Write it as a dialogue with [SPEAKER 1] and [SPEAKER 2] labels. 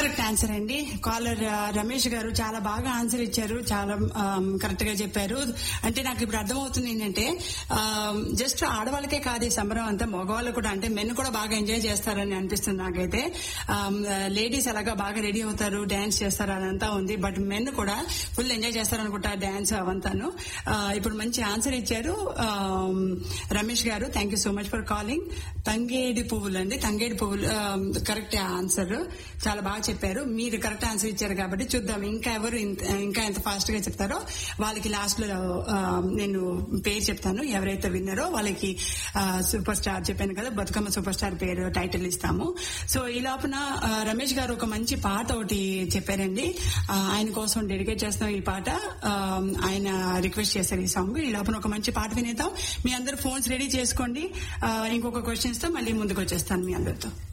[SPEAKER 1] correct answer అండి caller ఆ, రమేష్ గారు చాలా బాగా ఆన్సర్ ఇచ్చారు చాలా కరెక్ట్ గా చెప్పారు అంటే నాకు ఇప్పుడు అర్థమవుతుంది ఏంటంటే జస్ట్ ఆడవాళ్ళకే కాదు ఈ సంబరం అంతా మగవాళ్ళు కూడా అంటే మెన్ కూడా బాగా ఎంజాయ్ చేస్తారని అనిపిస్తుంది నాకైతే లేడీస్ అలాగా బాగా రెడీ అవుతారు డాన్స్ చేస్తారు అదంతా ఉంది బట్ మెన్ కూడా ఫుల్ ఎంజాయ్ చేస్తారు అనుకుంటా డాన్స్ అవంతాను ఆ, ఇప్పుడు మంచి ఆన్సర్ ఇచ్చారు ఆ, Ramesh garu thank you so much for calling తంగేడి పువ్వులు అండి తంగేడి పువ్వులు కరెక్ట్ ఆన్సర్ చాలా బాగా చెప్పారు మీరు కరెక్ట్ ఆన్సర్ ఇచ్చారు కాబట్టి చూద్దాం ఇంకా ఎవరు ఇంత- ఇంకా ఎంత ఫాస్ట్ గా చెప్తారో వాళ్ళకి లాస్ట్ లో ఆ, నేను పేరు చెప్తాను ఎవరైతే విన్నారో వాళ్ళకి ఆ, సూపర్ స్టార్ చెప్పాను కదా బతుకమ్మ సూపర్ స్టార్ పేరు టైటిల్ ఇస్తాము సో ఈ లోపల ఆ, రమేష్ గారు ఒక మంచి పాట ఒకటి చెప్పారండి ఆ, ఆయన కోసం డెడికేట్ చేస్తాం ఈ పాట ఆ, ఆయన రిక్వెస్ట్ చేశారు ఈ సాంగ్ ఈ లోపల ఒక మంచి పాట వినేద్దాం మీ అందరు ఫోన్స్ రెడీ చేసుకోండి ఆ, ఇంకొక క్వశ్చన్స్ తో మళ్ళీ ముందుకు వచ్చేస్తాను మీ అందరితో